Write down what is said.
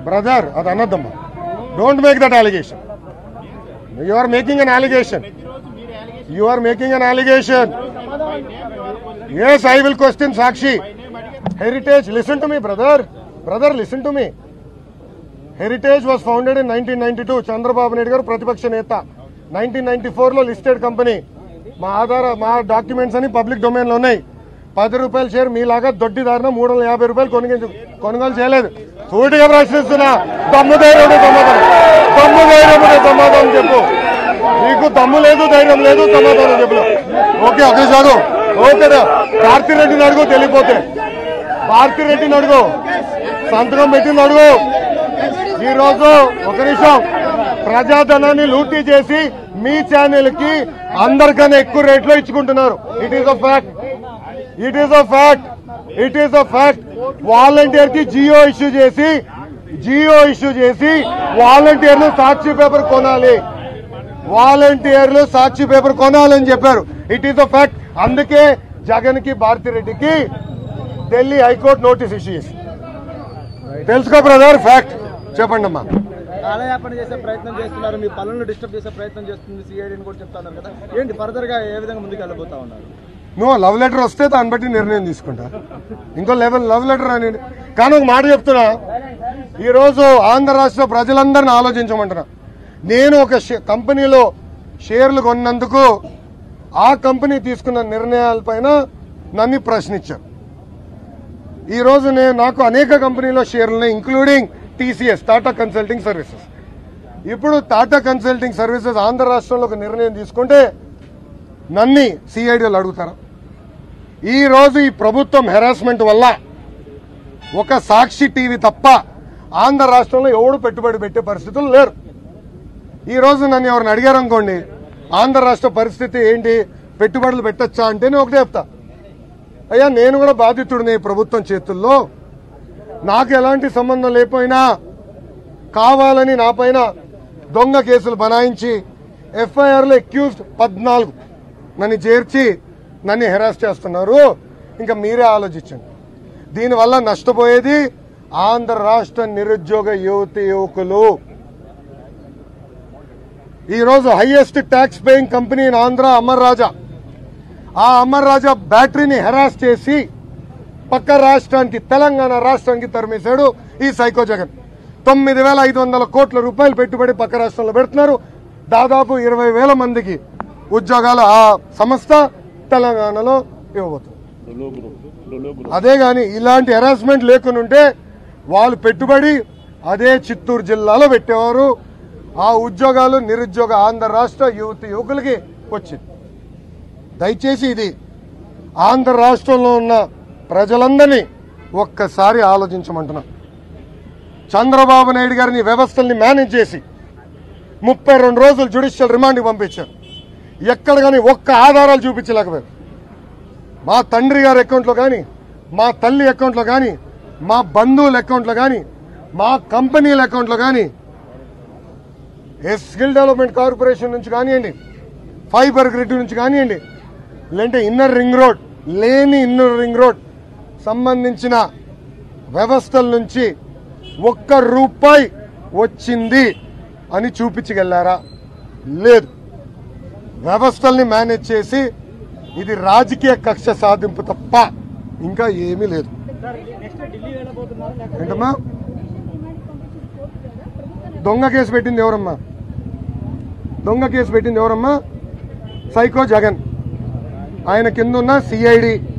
brother అది అనద్దమ్మా don't make that allegation you are making an allegation you are making an allegation yes I will question Sakshi Heritage listen to me brother brother listen to me Heritage was founded in nineteen ninety two Chandrababu Naidu గారు ప్రతిపక్ష నేత nineteen ninety ఫోర్లో listed company మా ఆధార మా documents అని public డొమైన్లో ఉన్నాయి పది రూపాయల షేర్ మీలాగా దొడ్డిదారిన మూడు వందల యాభై రూపాయలు కొనుగోలు కొనుగోలు చేయలేదు సూటిగా ప్రశ్నిస్తున్నా దమ్ము ధైర్యం సమాధానం దమ్ము ధైర్యం సమాధానం చెప్పు నీకు దమ్ము లేదు ధైర్యం లేదు సమాధానం చెప్పు ఓకే ఓకే చాలు ఓకే భారతిరెడ్డిని అడుగు తెలియపోతే భారతిరెడ్డిని అడుగు సంతకం పెట్టింది అడుగు ఈ రోజు ఒక నిమిషం ప్రజాధనాన్ని లూటీ చేసి మీ ఛానల్ కి అందరికన్నా ఎక్కువ రేట్లో ఇచ్చుకుంటున్నారు it is a fact it is a fact it is a fact volunteer కి జియో ఇష్యూ చేసి జియో ఇష్యూ చేసి వాలంటీర్లు సాక్షి పేపర్ కొనాలి వాలంటీర్లు సాక్షి పేపర్ కొనాలని చెప్పారు ఇట్ ఈస్ అ ఫ్యాక్ట్ అందుకే జగన్ కి భారతిరెడ్డికి ఢిల్లీ హైకోర్టు నోటీస్ ఇష్యూ చేసి తెలుసుకో బ్రదర్ ఫ్యాక్ట్ చెప్పండి అమ్మా కాలయాపన చేసే ప్రయత్నం చేస్తున్నారు మీ పనులను డిస్టర్బ్ చేసే ప్రయత్నం చేస్తుంది సిఐడిని కూడా చెప్తున్నారు కదా ఏంటి ఫర్దర్ గా ఏ విధంగా ముందుకు వెళ్ళబోతా ఉన్నారు నువ్వు లవ్ లెటర్ వస్తే దాన్ని బట్టి నిర్ణయం తీసుకుంటా ఇంకో లెవెల్ లవ్ లెటర్ అని కానీ ఒక మాట చెప్తున్నా ఈరోజు ఆంధ్ర రాష్ట్ర ప్రజలందరిని ఆలోచించమంటున్నా నేను ఒక షే- కంపెనీలో షేర్లు కొన్నందుకు ఆ కంపెనీ తీసుకున్న నిర్ణయాలపైన నన్ను ప్రశ్నించారు ఈ రోజు నేను నాకు అనేక కంపెనీలో షేర్లు ఉన్నాయి including TCS Tata consultancy services ఇప్పుడు టాటా కన్సల్టింగ్ సర్వీసెస్ ఆంధ్ర రాష్ట్రంలో ఒక నిర్ణయం తీసుకుంటే నన్ని సిఐడిలు అడుగుతారా ఈ రోజు ఈ ప్రభుత్వం హెరాస్మెంట్ వల్ల ఒక సాక్షి టీవీ తప్ప ఆంధ్ర రాష్ట్రంలో ఎవడు పెట్టుబడి పెట్టే పరిస్థితులు లేరు ఈ రోజు నన్ను ఎవరిని అడిగారు అనుకోండి ఆంధ్ర రాష్ట్ర పరిస్థితి ఏంటి పెట్టుబడులు పెట్టచ్చా అంటే నేను ఒకటే చెప్తా అయ్యా నేను కూడా బాధితుడిని ఈ ప్రభుత్వం చేతుల్లో నాకు ఎలాంటి సంబంధం లేకపోయినా కావాలని నా పైన దొంగ కేసులు బనాయించి ఎఫ్ఐఆర్లో ఎక్యూజ్డ్ పద్నాలుగు నన్ను చేర్చి నన్ను హెరాస్ చేస్తున్నారు ఇంకా మీరే ఆలోచించండి దీనివల్ల నష్టపోయేది ఆంధ్ర రాష్ట్ర నిరుద్యోగ యువతి యువకులు ఈరోజు highest tax paying company in Andhra Amar Raja ఆ అమర్ రాజా బ్యాటరీని హెరాస్ చేసి పక్క రాష్ట్రానికి తెలంగాణ రాష్ట్రానికి తరిమేశాడు ఈ సైకో జగన్ తొమ్మిది వేల ఐదు వందల కోట్ల రూపాయలు పెట్టుబడి పక్క రాష్ట్రంలో పెడుతున్నారు దాదాపు ఇరవై వేల మందికి ఉద్యోగాలు ఆ సంస్థ తెలంగాణలో ఇవ్వబోతుంది అదే గాని ఇలాంటి హెరాస్మెంట్ లేకుండా ఉంటే వాళ్ళు పెట్టుబడి అదే చిత్తూరు జిల్లాలో పెట్టేవారు ఆ ఉద్యోగాలు నిరుద్యోగ ఆంధ్ర రాష్ట్ర యువతి యువకులకి వచ్చింది దయచేసి ఇది ఆంధ్ర రాష్ట్రంలో ఉన్న ప్రజలందరినీ ఒక్కసారి ఆలోచించమంటున్నా చంద్రబాబు నాయుడు గారిని వ్యవస్థల్ని మేనేజ్ చేసి ముప్పై రెండు రోజులు జ్యుడిషియల్ రిమాండ్కి పంపించారు ఎక్కడ కానీ ఒక్క ఆధారాలు చూపించలేకపోయారు మా తండ్రి గారి అకౌంట్లో కానీ మా తల్లి అకౌంట్లో కానీ మా బంధువుల అకౌంట్లో కానీ మా కంపెనీల అకౌంట్లో కానీ ఏ స్కిల్ డెవలప్మెంట్ కార్పొరేషన్ నుంచి కానివ్వండి ఫైబర్ గ్రిడ్ నుంచి కానివ్వండి లేదంటే ఇన్నర్ రింగ్ రోడ్ లేని ఇన్నర్ రింగ్ రోడ్ సంబంధించిన వ్యవస్థల నుంచి ఒక్క రూపాయి వచ్చింది అని చూపించగలరా లేదు వ్యవస్థల్ని మేనేజ్ చేసి ఇది రాజకీయ కక్ష సాధింపు తప్ప ఇంకా ఏమీ లేదు ఏంటమ్మా దొంగ కేసు పెట్టింది ఎవరమ్మా దొంగ కేసు పెట్టింది ఎవరమ్మా సైకో జగన్ ఆయన కింద ఉన్న సిఐడి